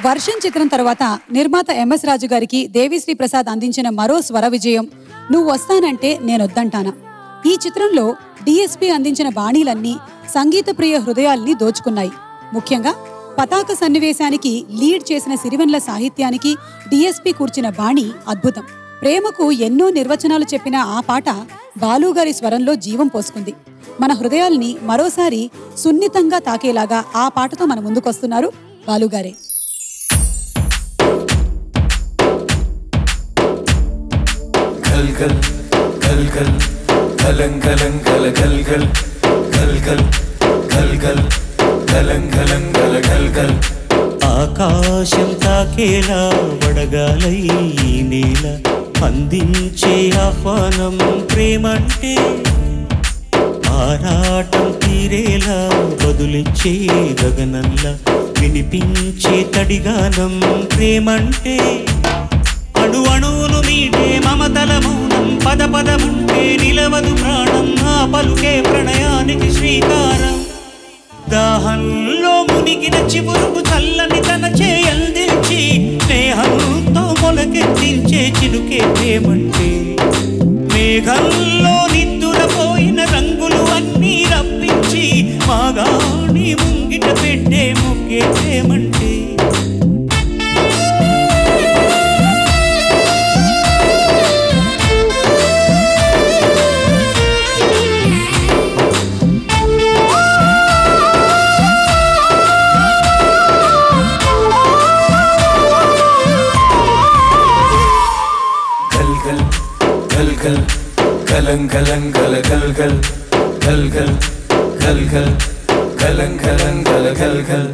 వర్షం చిత్రం తర్వాత నిర్మాత ఎంఎస్ రాజు గారికి దేవిశ్రీ ప్రసాద్ అందించిన మరో స్వర విజయం నువ్వు వస్తానంటే నేనొద్దంటానా ఈ చిత్రంలో డిఎస్పి అందించిన బాణీలన్నీ సంగీత ప్రియ హృదయాల్ని దోచుకున్నాయి ముఖ్యంగా పతాక సన్నివేశానికి లీడ్ చేసిన సిరివెన్ల సాహిత్యానికి డిఎస్పి కూర్చిన బాణి అద్భుతం ప్రేమకు ఎన్నో నిర్వచనాలు చెప్పిన ఆ పాట బాలుగారి స్వరంలో జీవం పోసుకుంది మన హృదయాల్ని మరోసారి సున్నితంగా తాకేలాగా ఆ పాటతో మన ముందుకొస్తున్నారు బాలుగారే గల్ గల్ గల్ గల్ గలం గలం గల గల్ గల్ గల్ గల్ గల్ గల్ గలం గలం గల గల్ గల్ ఆకాశం తాకేలా వడగాలై ఈ నేల అందించే ఆహ్వానం ప్రేమంటే ఆరాటం తీరేలా బదులిచ్చే గగనంలా వినిపించే తడిగానం ప్రేమంటే అణు అణువును మీటే మమతల మౌనం పద పదముంటే నిలవదు ప్రాణం ఆ పలుకే ప్రణయానికి శ్రీకారం దాహంలో మునిగిన చివురుకు చల్లని తన చేయందించి స్నేహంతో మొలకెత్తించే చిలుకే ప్రేమంటే మేఘంలో నిద్దురపోయిన రంగులు అన్నీ రప్పించి మాగాణి ముంగిట పెట్టే మొక్కే ప్రేమంటే గల్ గల్ గల్ గల్ గలం గలం గల గల్ గల్ గల్ గల్ గల్ గల్ గలం గలం గల గల్ గల్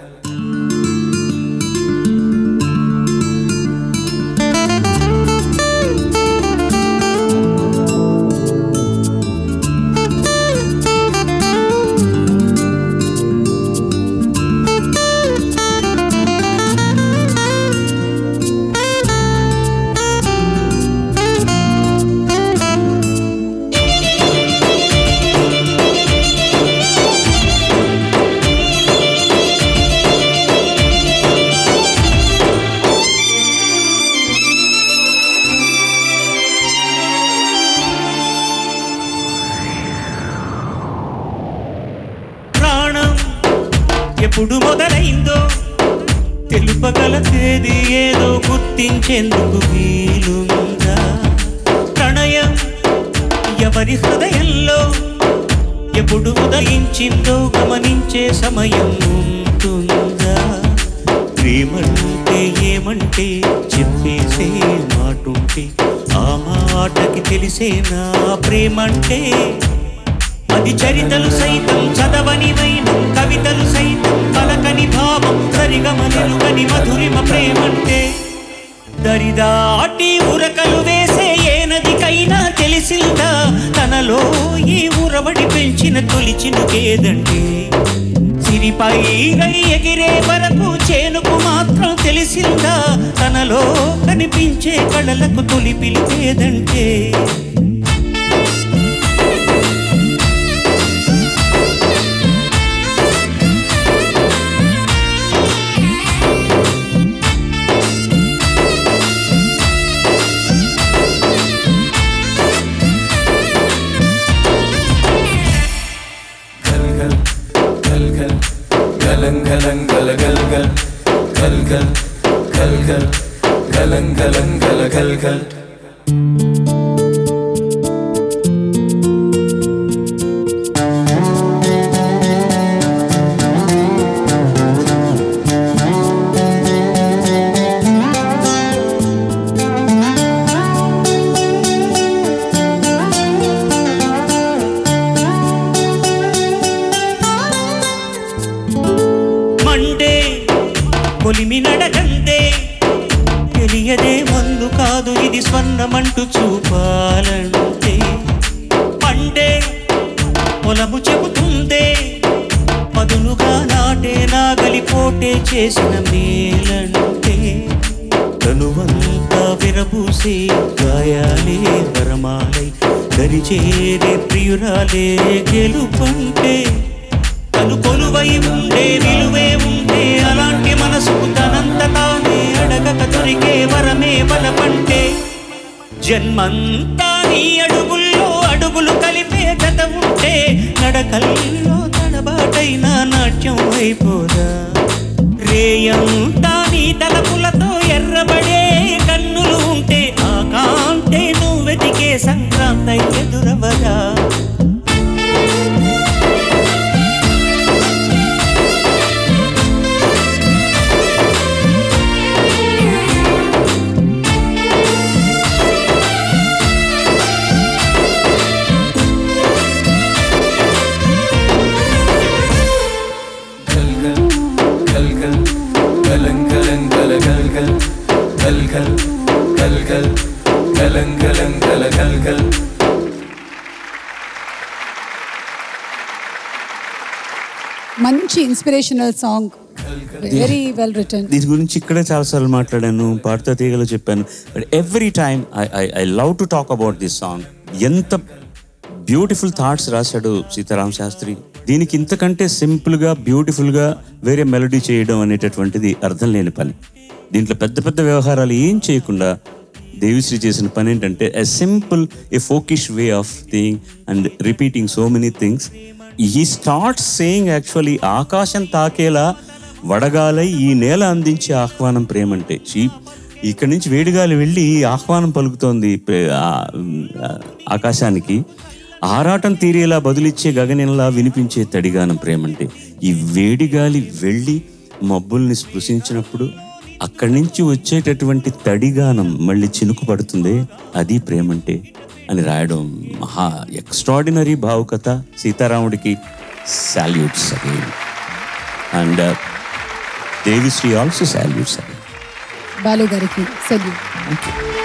ప్రాణం ఎప్పుడు మొదలైందో తెలుపగల తేదీ ఏదో గుర్తించేందుకు వీలుందా ప్రణయం ఎవరి హృదయంలో ఎప్పుడు ఉదయించిందో గమనించే సమయం ఉంటుందా ప్రేమంటే ఏమంటే చెప్పేసే మాటుంటే ఆ మాటకి తెలిసేనా ప్రేమంటే అది చరితలు సైతం చదవని వైనం కవితలు సైతం పలకని భావం సరిగమనిలుగని మధురిమ ప్రేమంటే దరిదాటి ఉరకలు వేసే ఏ నదికైనా తెలిసిందా తనలో ఈ ఉరవడి పెంచిన తొలి చినుకేదంటే సిరిపై రై ఎగిరే వరకు చేనుకు మాత్రం తెలిసిందా తనలో కనిపించే కళలకు తొలి పిలిపేదంటే గల్ గల్ గల్ గల్ గలం గలం గల గల్ గల్ గల్ గల్ గల్ గల్ గలం గలం గల గల్ గల్ మండే కొలిమి నడగందే తెలియదే మన్ను కాదు ఇది స్వర్ణమంటూ చూపాలంటే పండే పొలము చెబుతుందే పదునుగా నాటే నాగలి పోటే చేసిన మేలంటే తనువంతా విరబూసే గాయాలే వరమాలై దరిచేరే ప్రియురాలే గెలుపంటే తను కొలువై ఉండే విలువే ఉండే అలాంటి మనసుకు తనంత జన్మంతా నీ అడుగుల్లో అడుగులు కలిపే జత ఉంటే నడకల్లో తడబాటైన నాట్యం అయిపోదా రేయంతా నీ తలపులతో ఎర్రబడే కన్నులు ఉంటే ఆ కాంతే నువ్వు వెతికే సంక్రాంతి ఎదురవదా గల్ గల్ గల్ గల్ గలం గలం గల గల్ గల్ గల్ గల్ గల్ గల్ గలం గలం గల గల్ గల్ మంచి inspirational song very well written దీని గురించి ఇక్కడే చాలాసార్లు మాట్లాడాను పాడుతా తీగలో చెప్పాను but every time I I I love to talk about this song ఎంత బ్యూటిఫుల్ థాట్స్ రాశాడు సీతారాం శాస్త్రి దీనికి ఇంతకంటే సింపుల్గా బ్యూటిఫుల్గా వేరే మెలడీ చేయడం అనేటటువంటిది అర్థం లేని పని దీంట్లో పెద్ద పెద్ద వ్యవహారాలు ఏం చేయకుండా దేవిశ్రీ చేసిన పని ఏంటంటే a simple a folkish way of thing and repeating so many things ఈ స్టార్ట్ సేయింగ్ యాక్చువల్లీ ఆకాశం తాకేలా వడగాలై ఈ నేల అందించే ఆహ్వానం ప్రేమంటే చీ ఇక్కడి నుంచి వేడిగాలి వెళ్ళి ఆహ్వానం పలుకుతోంది ప్రే- ఆ- ఆ- ఆకాశానికి ఆరాటం తీరేలా బదులిచ్చే గగనంలా వినిపించే తడిగానం ప్రేమంటే ఈ వేడిగాలి వెళ్ళి మబ్బుల్ని స్పృశించినప్పుడు అక్కడి నుంచి వచ్చేటటువంటి తడిగానం మళ్ళీ చినుకు పడుతుంది అది ప్రేమంటే అని రాయడం మహా ఎక్స్ట్రాడినరీ భావుకత సీతారాముడికి salutes again and Devisri also salutes again Balu గారికి సెల్యూట్